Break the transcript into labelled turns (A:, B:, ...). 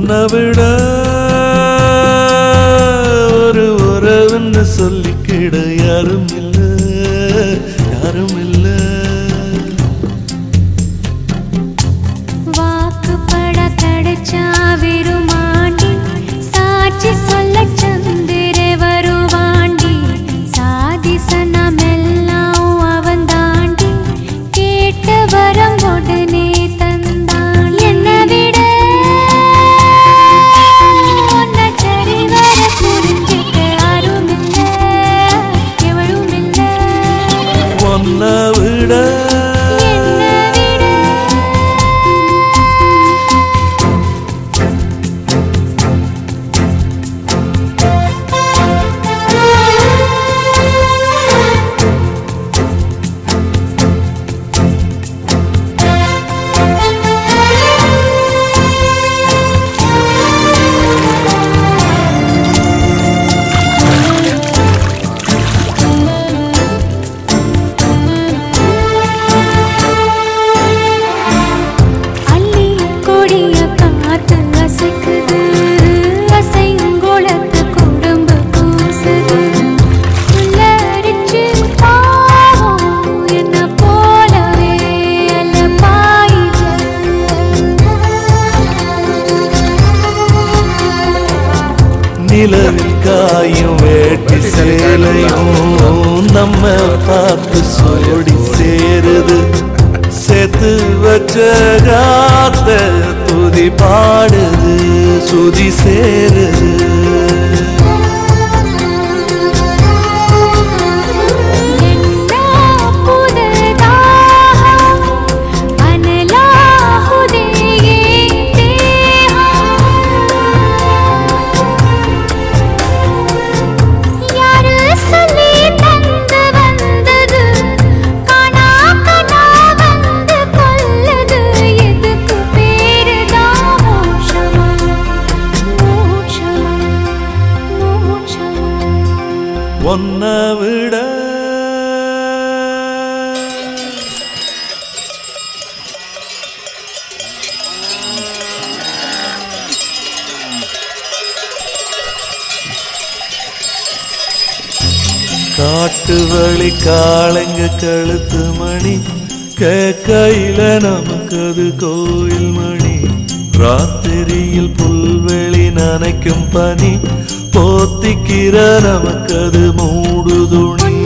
A: உன்னை விட ஒரு உறவுன்னு சொல்லிக்கிட யாரும் இல்ல யாரும் இல்ல
B: வாக்குப்பட கிடைச்சா விருமாண்டி சாட்சி சொல்ல சந்திர வருவாண்டி சாதி சனமெல்லாம் அவன் தாண்டி கேட்ட வரம் உடனே தந்தான் என்னை விட உன்னை சரிவர புரிஞ்சிக்க யாரும் இல்ல எவளும் இல்ல
A: உன்னை விட
B: என்னை விட அள்ளி கொடிய காத்து அசைக்குது அசைங்குளத்து குடும்ப கூசுது உள்ளரிச்சு பாவம் என்ன போலவே அல்ல பாயில
A: நிலவில் காயும் வேட்டி சேலையும் நம்ம பார்த்து சோடி சேருது சேர்த்து வச்ச காத்த துதி பாடுது சுதி சேருது
B: என்ன புதுதாகம் அனலாகுதே தேகம் யாரு சொல்லி தந்து வந்தது காணா கனா வந்து கொல்லுது எதுக்கு பேருதான் மோட்சமா மோட்சமா மோட்சமா
A: ஒன்ன விட காட்டு வழி காளைங்க கழுத்து மணி கேக்கையில நமக்கு அது கோயில் மணி ராத்திரியில் புல்வெளி நனைக்கும் பனி போத்திக்கிற நமக்கு அது மூடு துணி